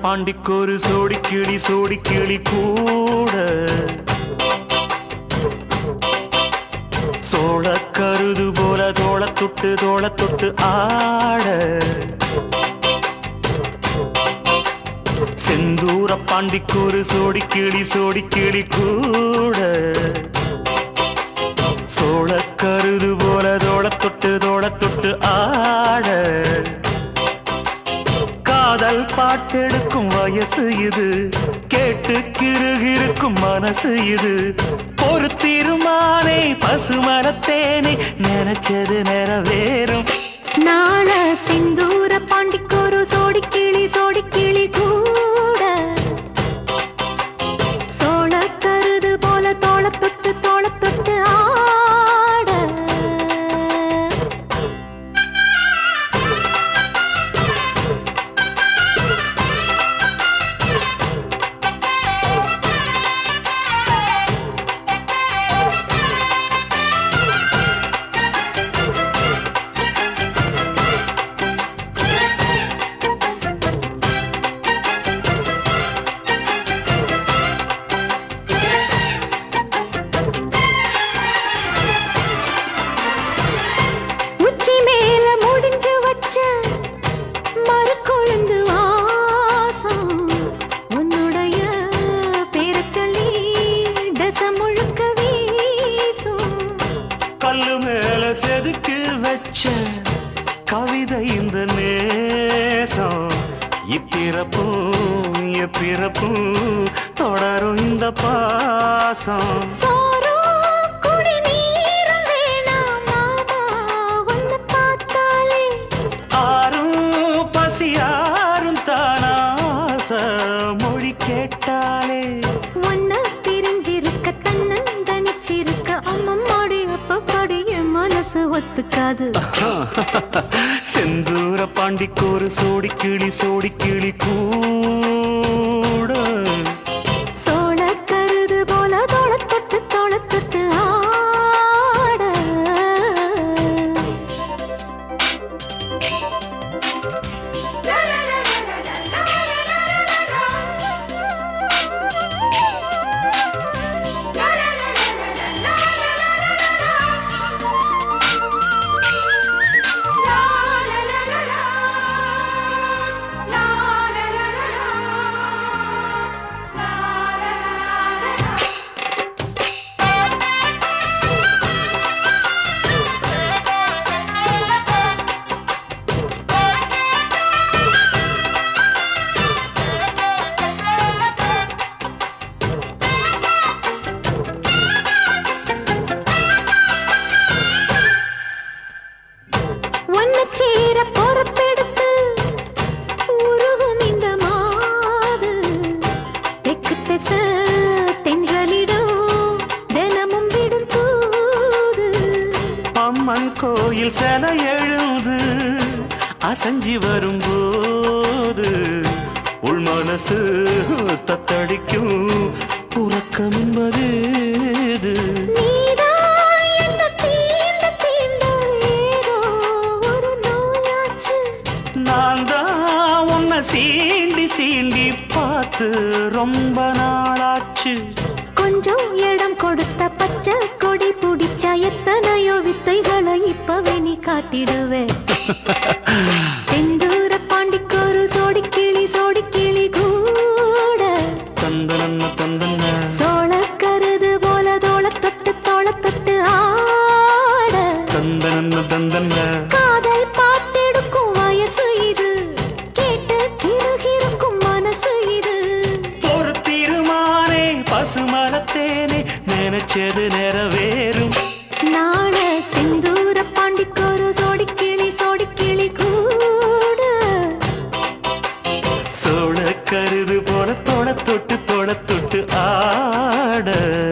பாண்டிக்கொரு சோடி கிளி சோடி கிளி கூட சோழ கருது போல தோள தொட்டு தோள தொட்டு ஆட செந்தூர பாண்டிக்கொரு சோடி கிளி சோடி கிளி கூட சோழ கருது போல தோள தொட்டு தோள தொட்டு ஆட காதல் பாட்டெடுக்கும் வயசு இது கேட்டு கிருகிருக்கும் மனசு இது ஒரு தீர்மானே பசுமரத்தேனே நினைச்சது நிறைவேறும் நாள சிந்தூர பாண்டிக்கொரு சோடி கிளி சோடி கிளி கூட சோழ கருது போல தோள தொட்டு தோள தொட்டு ஆட உச்சி மேல முடிஞ்சு வச்ச மறுக்கொழுந்து வாசம் உன்னுடைய பேரச் சொல்லி தசை முழுக்க வீசும் கல்லு மேல செதுக்கு வச்ச கவிதை இந்த நேசம் இப்பிறப்பும் எப்பிறப்பும் தொடரும் இந்த பாசம் சோறும் குடிநீரும் வேணாம் மாமா, உன்னை பார்த்தாலே ஆறும் பசியாரும் தானாச மொழி கேட்டாலே உன்னை பிரிஞ்சிருக்க தன்னந்தனிச்சிருக்க அம்மம்மாடி அப்பப்படி என் மனசு ஒத்துக்காது செந்தூர பாண்டிக்கோரு சோடி கிளி சோடி கிளி கூட சோழ கருது போல தோள தொட்டு தோள தொட்டு ஆட ஒன்னு சேர பொறுப்பெடுத்து உருகும் இந்த மாது தெற்கு திசை தென்றலிடம் தினமும் விடும் தூது அம்மன் கோயில் சில எழுது அசஞ்சி வரும்போது உள் மனசு தத்தடிக்கும் உறக்கம் என்பது இது. நீதான் என்னை தீண்ட தீண்ட ஏதோ ஒரு நோயாச்சு நான் தான் உன்னை சீண்டி சீண்டி பார்த்து ரொம்ப நாளாச்சு கொஞ்சம் இடம் கொடுத்த பச்சை கொடி பிடிச்சா எத்தனையோ வித்தைகளை இப்பவே நீ காட்டிடுவே செந்தூர பாண்டிக்கொரு சோடி கிளி சோடி கிளி கூட தந்தனன்ன தந்தன சோழ கருது போல தோள தொட்டு தோள தொட்டு ஆட தந்தனன்ன தந்தன காதல் பார்த்தெடுக்கும் வயசு இது கேட்டு கிருகிருக்கும் மனசு இது ஒரு தீர்மானே பசுமரத்தேனே நினைச்சது நிறைவேறும் நாள சிந்தூர பாண்டிக்கொரு சோடி கிளி சோடி கிளி கூட சோழ கருது போல தொட தொட்டு தொட தொட்டு ஆட